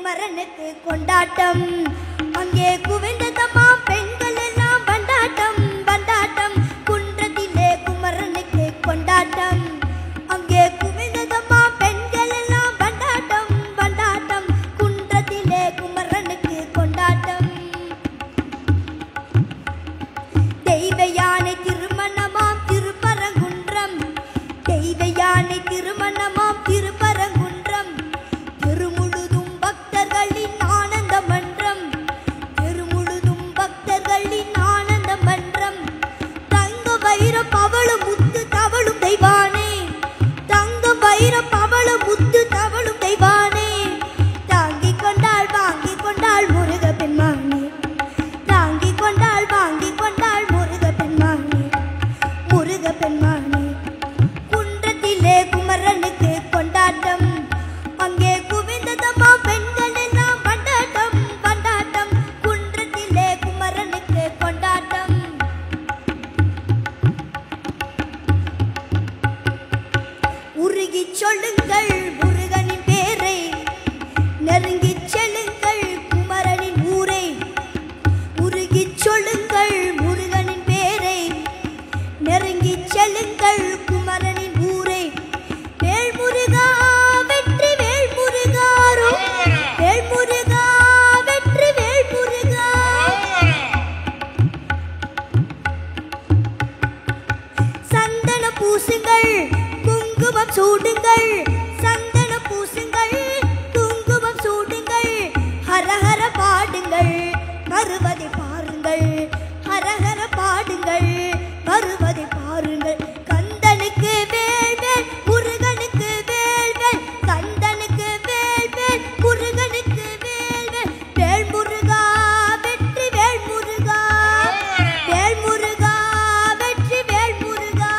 குமரனுக்கு கொண்டாட்டம் அங்கே குவிந்ததம்மா பெண்கள் எல்லாம் பண்டாட்டம் பண்டாட்டம் குன்றத்திலே குமரனுக்கு கொண்டாட்டம் அங்கே குவிந்ததம்மா பெண்கள் எல்லாம் பண்டாட்டம் பண்டாட்டம் குன்றத்திலே குமரனுக்கு கொண்டாட்டம் தெய்வ யானை திருமணமாம் திருப்பரங்குன்றம் தெய்வ யானை திருமணமாம் திருப்பரங்குன்றம் திருமுழுதும் பக்தர்களின் ஆனந்த மன்றம் திருமுழுதும் பக்தர்களின் ஆனந்த மன்றம் தங்க வைர பவள முத்து தவளும் தெய்வானே தங்க வைர பவள முத்து தவளும் தெய்வானே தாங்கிக் கொண்டாள் வாங்கிக் கொண்டாள் முருக பெண்மானே தாங்கிக் கொண்டாள் வாங்கிக் கொண்டாள் முருக பெண்மானே முருக பெண்மானே குன்றத்திலே குமரனுக்கு கொண்டாட்டம் அங்கே குவிந்ததம்மா பெண்கள் எல்லாம் பண்டாட்டம் பண்டாட்டம் குன்றத்திலே குமரனுக்கு கொண்டாட்டம் உருகிச் சொல்லுங்கள் முருகனின் பேரை நெருங்கிச் செல்லுங்கள் குமரனின் ஊரை உருகிச் சொல்லுங்கள் முருகனின் பேரை நெருங்கிச் செல்லுங்கள் குமரனின் ஊரை வேல் முருகா வெற்றி வேல் முருகாரோ வேல் முருகா வெற்றி வேல் முருகா சந்தன பூசுங்கள் குங்குமம் சூடுங்கள் சந்தன பூசுங்கள் குங்குமம் சூடுங்கள் ஹரஹர பாடுங்கள் வருவதை பாருங்கள் ஹரஹர பாடுங்கள் வருவதை பாருங்கள் கந்தனுக்கு வேல் வேல் முருகனுக்கு வேல் வேல் கந்தனுக்கு வேல் வேல் முருகனுக்கு வேல் வேல் வேல் முருகா வெற்றி வேல் முருகா வேல் முருகா வெற்றி வேல் முருகா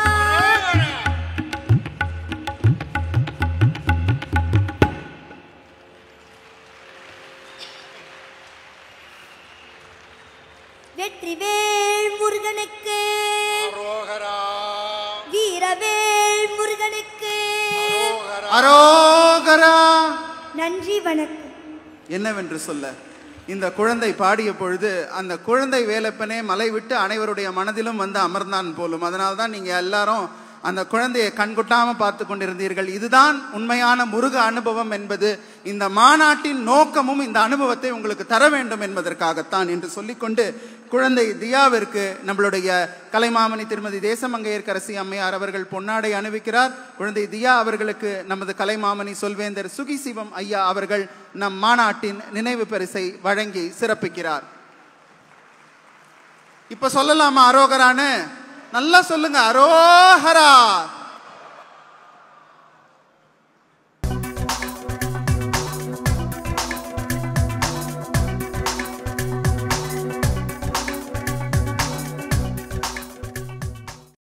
வெற்றி வேல் முருகனுக்கு அரோகரா வீரவேல் முருகனுக்கு அரோகரா நன்றி வணக்கம் என்னவென்று சொல்ல இந்த குழந்தை பாடிய பொழுது அந்த குழந்தை வேலப்பனே மலை விட்டு அனைவருடைய மனதிலும் வந்து அமர்ந்தான் போலும் அதனால தான் நீங்க எல்லாரும் அந்த குழந்தையை கண்கொட்டாம பார்த்து கொண்டிருந்தீர்கள் இதுதான் உண்மையான முருக அனுபவம் என்பது இந்த மாநாட்டின் நோக்கமும் இந்த அனுபவத்தை உங்களுக்கு தர வேண்டும் என்பதற்காகத்தான் என்று சொல்லிக்கொண்டு குழந்தை தியாவிற்கு நம்மளுடைய கலைமாமணி திருமதி தேசமங்கையர்கரசி அம்மையார் அவர்கள் பொன்னாடை அணிவிக்கிறார் குழந்தை தியா அவர்களுக்கு நமது கலைமாமணி சொல்வேந்தர் சுகி சிவம் ஐயா அவர்கள் நம் மாநாட்டின் நினைவு பரிசை வழங்கி சிறப்பிக்கிறார் இப்ப சொல்லலாமா அரோகரான்னு நல்லா சொல்லுங்க அரோஹரா